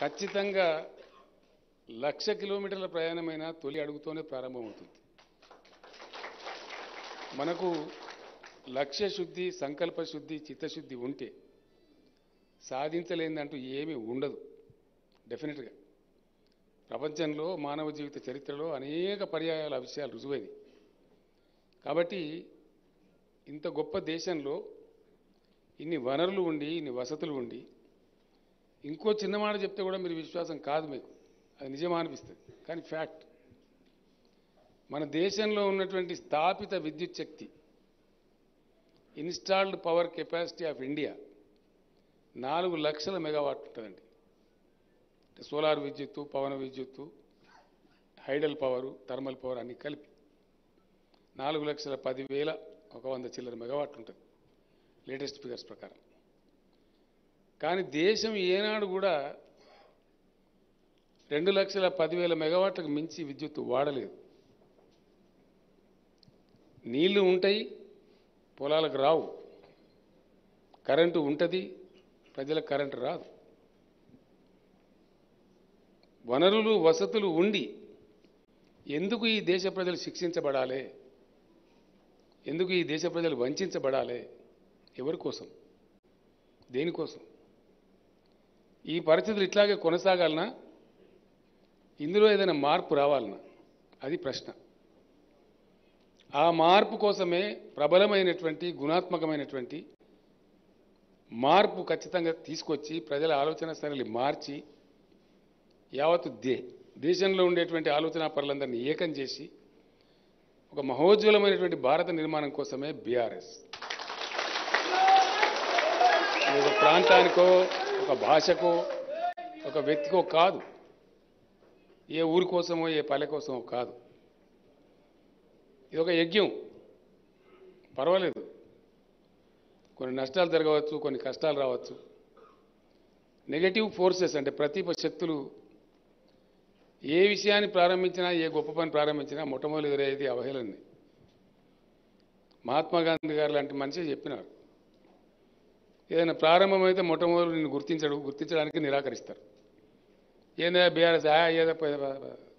ఖచ్చితంగా లక్ష కిలోమీటర్ల ప్రయాణమైన తొలి అడుగుతోనే ప్రారంభమవుతుంది మనకు లక్ష్య శుద్ధి సంకల్ప శుద్ధి చిత్తశుద్ధి ఉంటే సాధించలేదంటూ ఏమీ ఉండదు డెఫినెట్గా ప్రపంచంలో మానవ జీవిత చరిత్రలో అనేక పర్యాయాల విషయాలు రుజువైనవి కాబట్టి ఇంత గొప్ప దేశంలో ఇన్ని వనరులు ఉండి ఇన్ని వసతులు ఉండి ఇంకో చిన్న మాట చెప్తే కూడా మీరు విశ్వాసం కాదు మీకు అది నిజమా అనిపిస్తుంది కానీ ఫ్యాక్ట్ మన దేశంలో ఉన్నటువంటి స్థాపిత విద్యుత్ శక్తి installed power capacity of India నాలుగు లక్షల మెగావాట్ ఉంటుందండి అంటే సోలార్ విద్యుత్తు పవన విద్యుత్తు హైడల్ పవరు థర్మల్ పవర్ అన్ని కలిపి నాలుగు లక్షల పదివేల ఒక వంద చిల్లర మెగావాట్ ఉంటుంది లేటెస్ట్ ఫిగర్స్ ప్రకారం కానీ దేశం ఏనాడు కూడా రెండు లక్షల పదివేల మెగావాట్లకు మించి విద్యుత్తు వాడలేదు నీళ్లు ఉంటాయి పొలాలకు రావు కరెంటు ఉంటుంది ప్రజలకు కరెంటు రాదు వనరులు వసతులు ఉండి ఎందుకు ఈ దేశ ప్రజలు శిక్షించబడాలి ఎందుకు ఈ దేశ ప్రజలు వంచబడాలి ఎవరి కోసం దేనికోసం ఈ పరిస్థితులు ఇట్లాగే కొనసాగాలనా ఇందులో ఏదైనా మార్పు రావాలనా అది ప్రశ్న ఆ మార్పు కోసమే ప్రబలమైనటువంటి గుణాత్మకమైనటువంటి మార్పు ఖచ్చితంగా తీసుకొచ్చి ప్రజల ఆలోచన సరళి మార్చి యావత్తు దే దేశంలో ఉండేటువంటి ఆలోచన పరులందరినీ ఏకం చేసి ఒక మహోజ్వలమైనటువంటి భారత నిర్మాణం కోసమే బీఆర్ఎస్ ఇది ఒక ప్రాంతానికో ఒక భాషకో ఒక వ్యక్తికో కాదు ఏ ఊరి కోసమో ఏ పల్లె కోసమో కాదు ఇది ఒక యజ్ఞం పర్వాలేదు కొన్ని నష్టాలు జరగవచ్చు కొన్ని కష్టాలు రావచ్చు నెగటివ్ ఫోర్సెస్ అంటే ప్రతిప శక్తులు ఏ విషయాన్ని ప్రారంభించినా ఏ గొప్ప పని ప్రారంభించినా మొట్టమొదటి ఎదురయ్యేది అవహేళనే మహాత్మా గాంధీ గారు లాంటి మనిషి చెప్పినారు ఏదైనా ప్రారంభమైతే మొట్టమొదటి నిన్ను గుర్తించడు గుర్తించడానికి నిరాకరిస్తారు ఏందా బీఆర్ఎస్ ఆ ఏదో ప- ప- ప-